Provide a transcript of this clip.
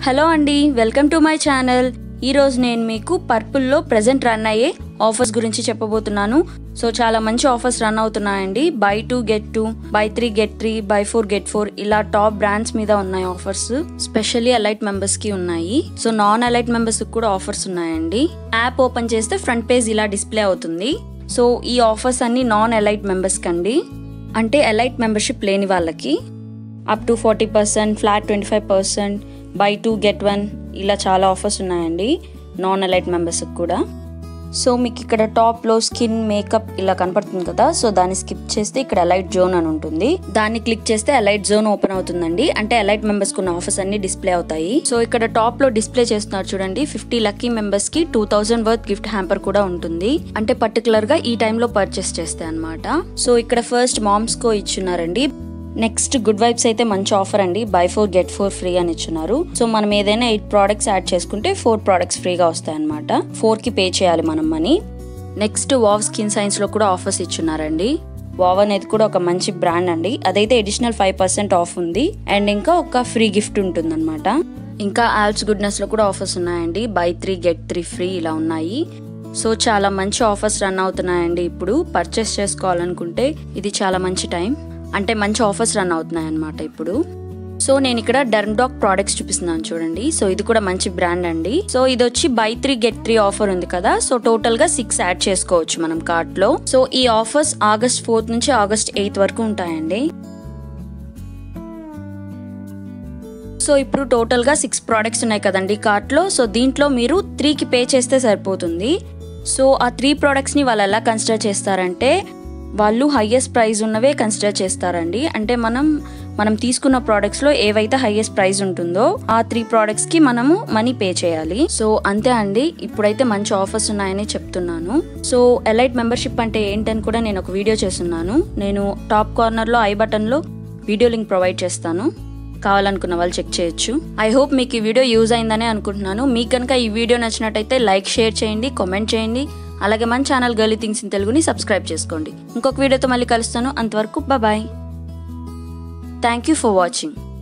hello అండి welcome to my channel ఈరోజు నేను మీకు పర్పుల్లో ప్రజెంట్ రన్ అయ్యే ఆఫర్స్ గురించి చెప్పబోతున్నాను సో చాలా మంచి ఆఫర్స్ రన్ అవుతున్నాయండి buy two get two buy three get three buy four get four ఇలా టాప్ బ్రాండ్స్ మీద ఉన్నాయి ఆఫర్స్ స్పెషల్లీ అలైట్ మెంబర్స్ కి ఉన్నాయి సో నాన్ అలైట్ మెంబర్స్ కూడా ఆఫర్స్ ఉన్నాయండి యాప్ ఓపెన్ చేస్తే ఫ్రంట్ పేజ్ ఇలా డిస్ప్లే అవుతుంది సో ఈ ఆఫర్స్ అన్ని నాన్ అలైట్ మెంబర్స్ కండి అంటే ఎలైట్ మెంబర్షిప్ లేని వాళ్ళకి up to forty percent flat twenty five percent buy two get one ఇలా చాలా ఆఫర్స్ ఉన్నాయండి నాన్ అలైట్ మెంబర్స్కి కూడా సో మీకు ఇక్కడ టాప్లో స్కిన్ మేకప్ ఇలా కనపడుతుంది కదా సో దాన్ని స్కిప్ చేస్తే ఇక్కడ అలైట్ జోన్ అని ఉంటుంది దాన్ని క్లిక్ చేస్తే అలైట్ జోన్ ఓపెన్ అవుతుందండి అంటే అలైట్ మెంబర్స్ ఉన్న ఆఫర్స్ అన్ని డిస్ప్లే అవుతాయి సో ఇక్కడ టాప్ లో డిస్ప్లే చేస్తున్నారు చూడండి ఫిఫ్టీ లక్కీ మెంబర్స్ కి two thousand worth gift hamper కూడా ఉంటుంది అంటే పర్టికులర్ గా ఈ టైంలో పర్చేస్ చేస్తే అనమాట సో ఇక్కడ ఫస్ట్ మామ్స్ కో ఇచ్చున్నారండి నెక్స్ట్ గుడ్ వైబ్స్ అయితే మంచి ఆఫర్ అండి buy four get four free అని ఇచ్చున్నారు సో మనం ఏదైనా ఎయిట్ ప్రోడక్ట్స్ యాడ్ చేసుకుంటే ఫోర్ ప్రోడక్ట్స్ ఫ్రీగా వస్తాయి అనమాట ఫోర్ కి పే చేయాలి మనం money next wow skin science లో కూడా ఆఫర్స్ ఇచ్చున్నారండి వావ్ అనేది కూడా ఒక మంచి బ్రాండ్ అండి అదైతే అడిషనల్ ఫైవ్ పర్సెంట్ ఆఫ్ ఉంది అండ్ ఇంకా ఒక ఫ్రీ గిఫ్ట్ ఉంటుందన్నమాట ఇంకా ఆల్స్ గుడ్నెస్ లో కూడా ఆఫర్స్ ఉన్నాయండి buy three get three free ఇలా ఉన్నాయి సో చాలా మంచి ఆఫర్స్ రన్ అవుతున్నాయండి ఇప్పుడు పర్చేస్ చేసుకోవాలనుకుంటే ఇది చాలా మంచి టైం అంటే మంచి ఆఫర్స్ రన్ అవుతున్నాయి అనమాట ఇప్పుడు సో నేను ఇక్కడ డర్మ్డాక్ ప్రోడక్ట్స్ చూపిస్తున్నాను చూడండి సో ఇది కూడా మంచి బ్రాండ్ అండి సో ఇది వచ్చి buy three get three offer ఉంది కదా సో టోటల్ గా సిక్స్ యాడ్ చేసుకోవచ్చు మనం కార్ట్ లో సో ఈ ఆఫర్స్ ఆగస్ట్ ఫోర్త్ నుంచి ఆగస్ట్ ఎయిత్ వరకు ఉంటాయండి సో ఇప్పుడు టోటల్ గా సిక్స్ ప్రోడక్ట్స్ ఉన్నాయి కదండి కార్ట్ లో సో దీంట్లో మీరు త్రీకి పే చేస్తే సరిపోతుంది సో ఆ త్రీ ప్రోడక్ట్స్ ని వాళ్ళు ఎలా కన్సిడర్ చేస్తారంటే వాళ్ళు హైయెస్ట్ ప్రైస్ ఉన్నవే కన్సిడర్ చేస్తారండి అంటే మనం మనం తీసుకున్న ప్రోడక్ట్స్ లో ఏవైతే హైయెస్ట్ ప్రైస్ ఉంటుందో ఆ త్రీ ప్రోడక్ట్స్ కి మనము మనీ పే చేయాలి సో అంతే అండి ఇప్పుడైతే మంచి ఆఫర్స్ ఉన్నాయని చెప్తున్నాను సో ఎలైట్ మెంబర్షిప్ అంటే ఏంటని కూడా నేను ఒక వీడియో చేస్తున్నాను నేను టాప్ కార్నర్ లో ఐ బటన్ లో వీడియో లింక్ ప్రొవైడ్ చేస్తాను కావాలనుకున్న వాళ్ళు చెక్ చేయొచ్చు ఐ హోప్ మీకు ఈ వీడియో యూజ్ అయిందనే అనుకుంటున్నాను మీకు కనుక ఈ వీడియో నచ్చినట్టయితే లైక్ షేర్ చేయండి కామెంట్ చేయండి అలాగే మన ఛానల్ గర్లీ థింగ్స్ ఇన్ తెలుగుని సబ్స్క్రైబ్ చేసుకోండి ఇంకొక వీడియోతో మళ్ళీ కలుస్తాను అంతవరకు bye thank you for watching